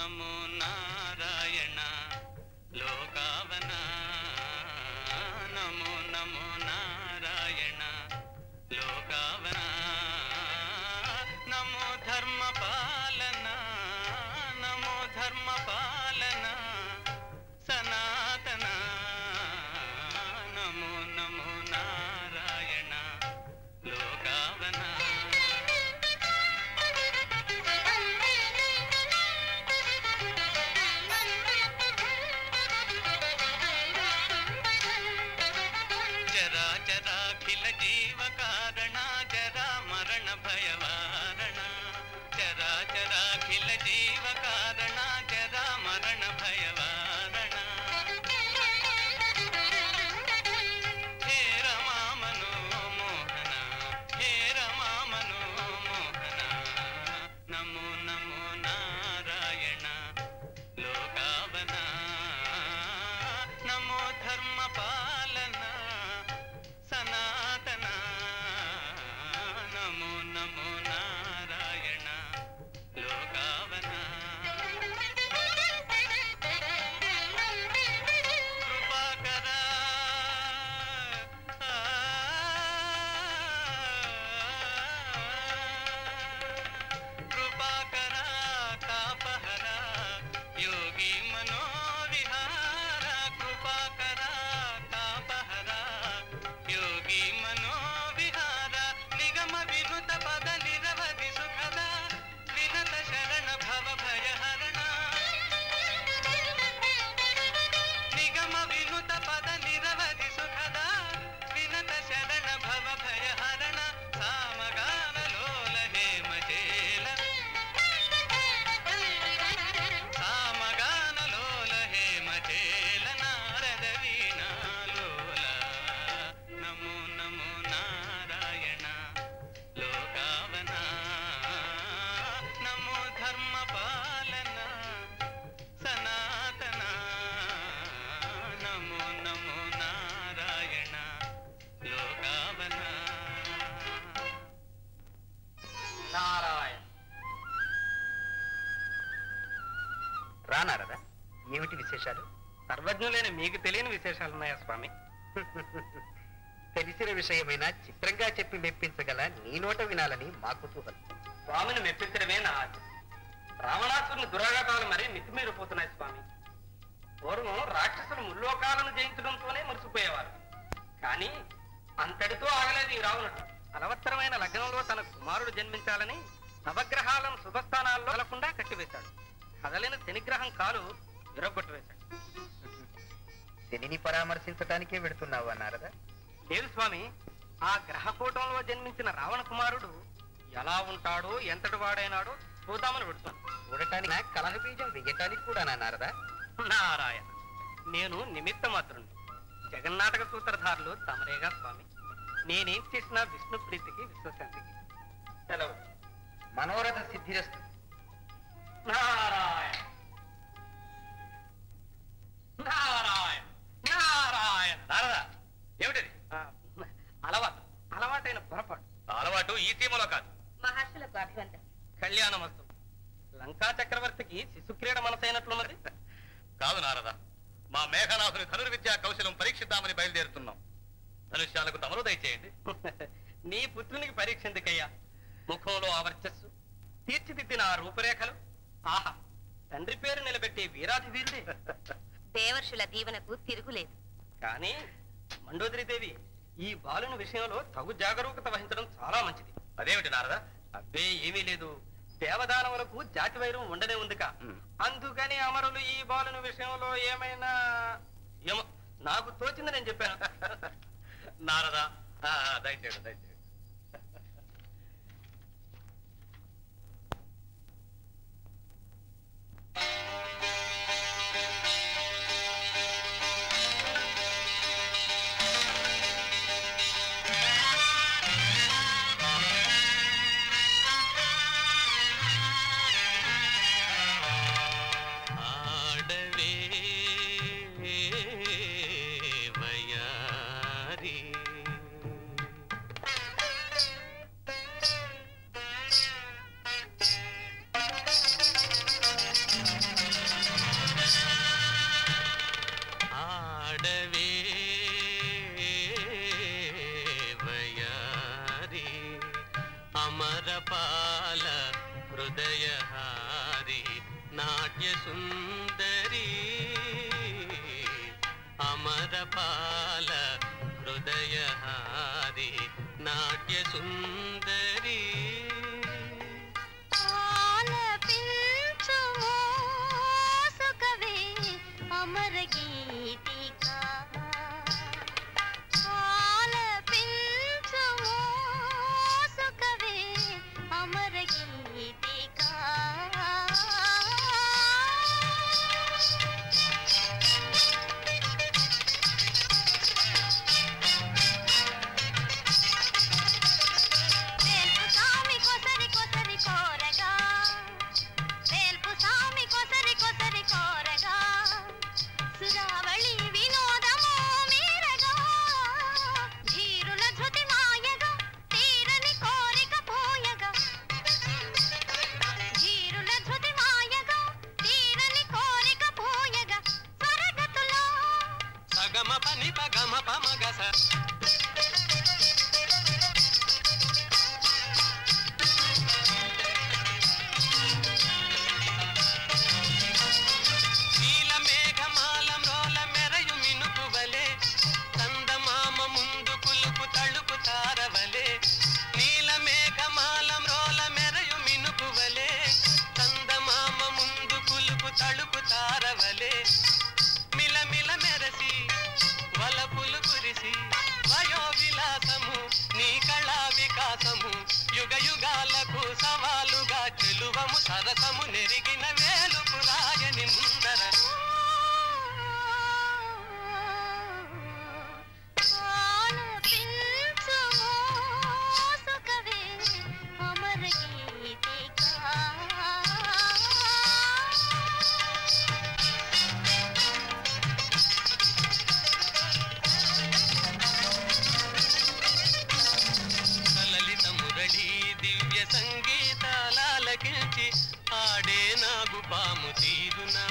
నమో నారాయణ లోకావన నమో నమో నారాయణ లోకావన నమో ధర్మ పాలన నమో ధర్మ పాలన సనాతన నమో నమో నారాయణ లోకావన జరా జరాఖిల జీవ కారణ జరా మరణ భయవారణ జరా జరాఖిల జీవ కారణ జరా మరణ భయవారణ హే రమా మనోమోహన హే రమా మనోమోహన నమో నమో నారాయణ లోకావన నమో ధర్మ పాలన సనాతన నమో నమో నారాయణ లోకావన కృపాకర కృపాకర తాపహర యోగి మనోవిహార కృపాకర తాపహర యోగి మనోవిహార నిగమ వినుత పద నిరవధి సుఖద వినత శరణ భవ భయహరణ నిగమ వినుత పద నిరవధి సుఖద వినత శరణ భవ భయహరణ సామగాన లోల హేమచేల సామగాన లోల హేమచేల నారద వీణాలోల నమో నమో నారాయణ లోకావన నమో ధర్మ పాలన సనాతన నమో నమో నారాయణ లోకావన నారాయణ రానారదా ఏమిటి విశేషాలు సర్వజ్ఞులైన మీకు తెలియని విశేషాలున్నాయా స్వామి తెలిసిన విషయమైనా చిత్రంగా చెప్పి మెప్పించగల నీ నోట వినాలని మా కుతూహలం స్వామిని మెప్పించడమే నా ఆశ రావణాసురుని దురాఘాతాలు మరీ మితిమీరిపోతున్నాయి స్వామి పూర్వం రాక్షసులు ముల్లోకాలను జయించడంతోనే మురిసిపోయేవారు కానీ అంతటితో ఆగలేదు ఈ రావణుడు అలవత్తరమైన లగ్నంలో తన కుమారుడు జన్మించాలని నవగ్రహాలను శుభస్థానాల్లో కలకుండా కట్టివేశాడు కదలిన శనిగ్రహం కాలు విరగొట్టివేశాడు శనిని పరామర్శించటానికే వెడుతున్నావా నారదా లేదు స్వామి ఆ గ్రహకూటంలో జన్మించిన రావణ కుమారుడు ఎలా ఉంటాడో ఎంతటి వాడైనాడో చూద్దామని పెడుతాను చూడటానికి నా కలహ బీజం వెయ్యటానికి కూడా నా నారదా నారాయణ నేను నిమిత్త మాత్రుని జగన్నాటక సూత్రధారులు తమరేగా స్వామి నేనేం చేసినా విష్ణు ప్రీతికి విశ్వశాంతికి సెలవు మనోరథ సిద్ధిరస్తు నారాయణ నారాయణ నారాయణ నారదా ఏమిటది ఆ, అలవాటు అలవాటైన పొరపాటు అలవాటు ఈ సీమలో కాదు మహర్షులకు అభివందనం కళ్యాణమస్తు లంకా చక్రవర్తికి శిశుక్రీడ మనసైనట్లున్నది కాదు నారదా మా మేఘనాథుని ధనుర్విద్యా కౌశలం పరీక్షిద్దామని బయలుదేరుతున్నాం ధనుష్యాలకు తమరు దయచేయండి నీ పుత్రునికి పరీక్ష ఎందుకయ్యా ముఖంలో ఆ వర్చస్సు తీర్చిదిద్దిన ఆ రూపురేఖలు ఆహా తండ్రి పేరు నిలబెట్టే వీరాధి వీరుడే దేవర్షుల దీవెనకు తిరుగులేదు కానీ మండోదరిదేవి ఈ బాలుని విషయంలో తగు జాగరూకత వహించడం చాలా మంచిది అదేమిటి నారదా అబ్బే ఏమీ లేదు దేవదానవులకు జాతి వైరం ఉండనే ఉందిక ఉమ్. అందుకని అమరులు ఈ బాలుని విషయంలో ఏమైనా ఏమో నాకు తోచింది నేను చెప్పాను నారదా ఆ, ఆ, దయచేయండి దయచేయండి ఆడవే వయారి అమరపాల హృదయహారి నాట్య సుందరి అమరపాల హృదయహారి నాట్య సుందరి ఆలపించుము సుఖవే అమర గీతిక ఆలపించుము సుఖవే అమర గీతిక వేల్పు సామి కొసరి కొసరి కోరగా వేల్పు సామి కొసరి కొసరి కోరగా సురావళి వినోదమో మీరగా ధీరుల ధృతి మాయగా తీరని కోరిక పోయగా ధీరుల ధృతి మాయగా తీరని కోరిక పోయగా స్వరగతులో సగమ పని పగమ పమగస నీల మేఘమాలం రోల మెరయు మినుకువలే చందమామ ముందు కులుకు తళుకు తారవలే నీల మేఘమాలం రోల మెరయు మినుకువలే చందమామ ముందు కులుకు తళుకు తారవలే మిలమిల మెరసి వలపులు కురిసి వయో విలాసము నీ కళా వికాసము యుగ యుగాలకు సవాలుగా చెలువము సరసము నెరిగిన వేలుపు రాయని ముందర ఆలపించుము సుఖవే అమర గీతిక లలిత మురళి దివ్య సంగీతాలకించి ఆడే నాగు పాము తీరునా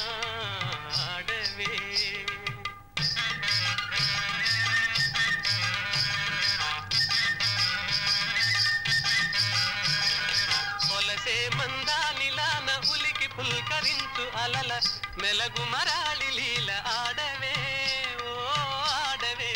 ఆడవే కొలసే మందానిలాన ఉలికి పుల్కరించు అలల మెలగు మరాళి లీల ఆడవే ఓ ఆడవే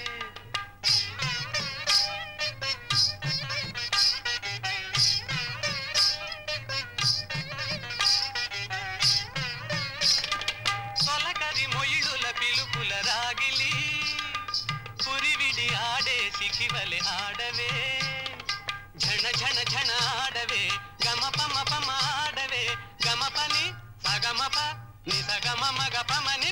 సొలకరి మొయిడుల పిలుపుల రాగిలి పురివిడి ఆడే సిఖివలె ఆడవే ఝణ ఝణ ఝణ ఆడవే గమ పమ పమ ఆడవే గమ పని సగమ ప ని సగమ మగ పమని